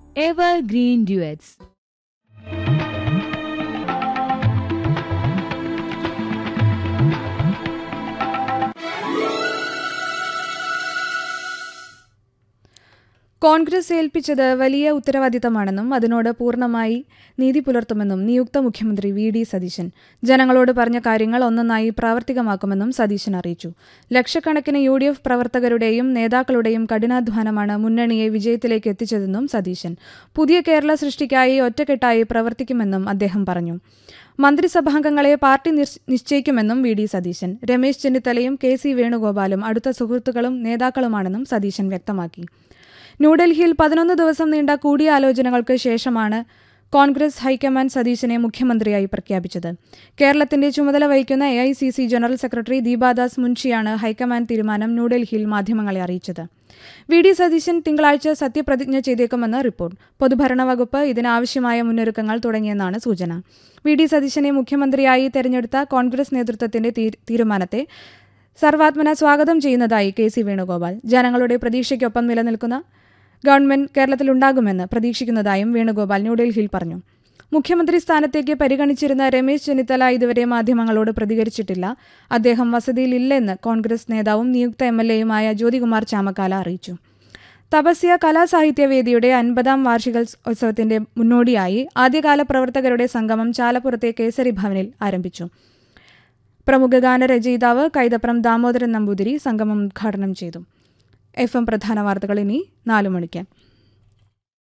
Evergreen Duets. Congress ഏൽപ്പിച്ചത് വലിയ ഉത്തരവാദിത്തമാണെന്നും അതിനോട് പൂർണ്ണമായി നീതി പുലർത്തുമെന്നും നിയുക്ത മുഖ്യമന്ത്രി വി ഡി സതീശൻ ജനങ്ങളോട് പറഞ്ഞ കാര്യങ്ങൾ ഒന്നൊന്നായി പ്രാവർത്തികമാക്കുമെന്നും സതീശൻ അറിയിച്ചു ലക്ഷക്കണക്കിന് യു ഡി എഫ് പ്രവർത്തകരുടെയും നേതാക്കളുടെയും കഠിനാധ്വാനമാണ് മുന്നണിയെ വിജയത്തിലേക്ക് എത്തിച്ചതെന്നും സതീശൻ പുതിയ കേരള സൃഷ്ടിക്കായി ഒറ്റക്കെട്ടായി പ്രവർത്തിക്കുമെന്നും അദ്ദേഹം പറഞ്ഞു മന്ത്രിസഭാംഗങ്ങളെ പാർട്ടി നിശ്ച- നിശ്ചയിക്കുമെന്നും വി ഡി സതീശൻ രമേശ് ചെന്നിത്തലയും കെ സി വേണുഗോപാലും അടുത്ത സുഹൃത്തുക്കളും നേതാക്കളുമാണെന്നും സതീശൻ വ്യക്തമാക്കി ന്യൂഡൽഹിയിൽ പതിനൊന്ന് ദിവസം നീണ്ട കൂടിയാലോചനകൾക്ക് ശേഷമാണ് കോൺഗ്രസ് ഹൈക്കമാൻഡ് സതീശനെ മുഖ്യമന്ത്രിയായി പ്രഖ്യാപിച്ചത് കേരളത്തിന്റെ ചുമതല വഹിക്കുന്ന A I C C general secretary Deepa Das മുൻഷിയാണ് ഹൈക്കമാൻഡ് തീരുമാനം ന്യൂഡൽഹിയിൽ മാധ്യമങ്ങളെ അറിയിച്ചത് വി ഡി സതീശൻ തിങ്കളാഴ്ച സത്യപ്രതിജ്ഞ ചെയ്തേക്കുമെന്ന് റിപ്പോർട്ട് പൊതുഭരണ വകുപ്പ് ഇതിനാവശ്യമായ മുന്നൊരുക്കങ്ങൾ തുടങ്ങിയെന്നാണ് സൂചന വി ഡി സതീശനെ മുഖ്യമന്ത്രിയായി തെരഞ്ഞെടുത്ത കോൺഗ്രസ് നേതൃത്വത്തിന്റെ തീ- തീരുമാനത്തെ സർവാത്മന സ്വാഗതം ചെയ്യുന്നതായി കെ സി വേണുഗോപാൽ ജനങ്ങളുടെ പ്രതീക്ഷയ്ക്കൊപ്പം നിലനിൽക്കുന്ന ഗവൺമെന്റ് കേരളത്തിലുണ്ടാകുമെന്ന് പ്രതീക്ഷിക്കുന്നതായും വേണുഗോപാൽ ന്യൂഡൽഹിയിൽ പറഞ്ഞു മുഖ്യമന്ത്രി സ്ഥാനത്തേക്ക് പരിഗണിച്ചിരുന്ന രമേശ് ചെന്നിത്തല ഇതുവരെ മാധ്യമങ്ങളോട് പ്രതികരിച്ചിട്ടില്ല അദ്ദേഹം വസതിയിലില്ലെന്ന് കോൺഗ്രസ് നേതാവും നിയുക്ത എം എൽ എയുമായ ജ്യോതികുമാർ ചാമക്കാല അറിയിച്ചു തപസ്യ കലാസാഹിത്യവേദിയുടെ അൻപതാം വാർഷികോത്സവത്തിന്റെ മുന്നോടിയായി ആദ്യകാല പ്രവർത്തകരുടെ സംഗമം ചാലപ്പുറത്തെ കേസരി ഭവനിൽ ആരംഭിച്ചു പ്രമുഖ ഗാനരചയിതാവ് കൈതപ്രം ദാമോദരൻ നമ്പൂതിരി സംഗമം ഉദ്ഘാടനം ചെയ്തു എഫ് എം പ്രധാന വാർത്തകൾ ഇനി നാലു മണിക്ക്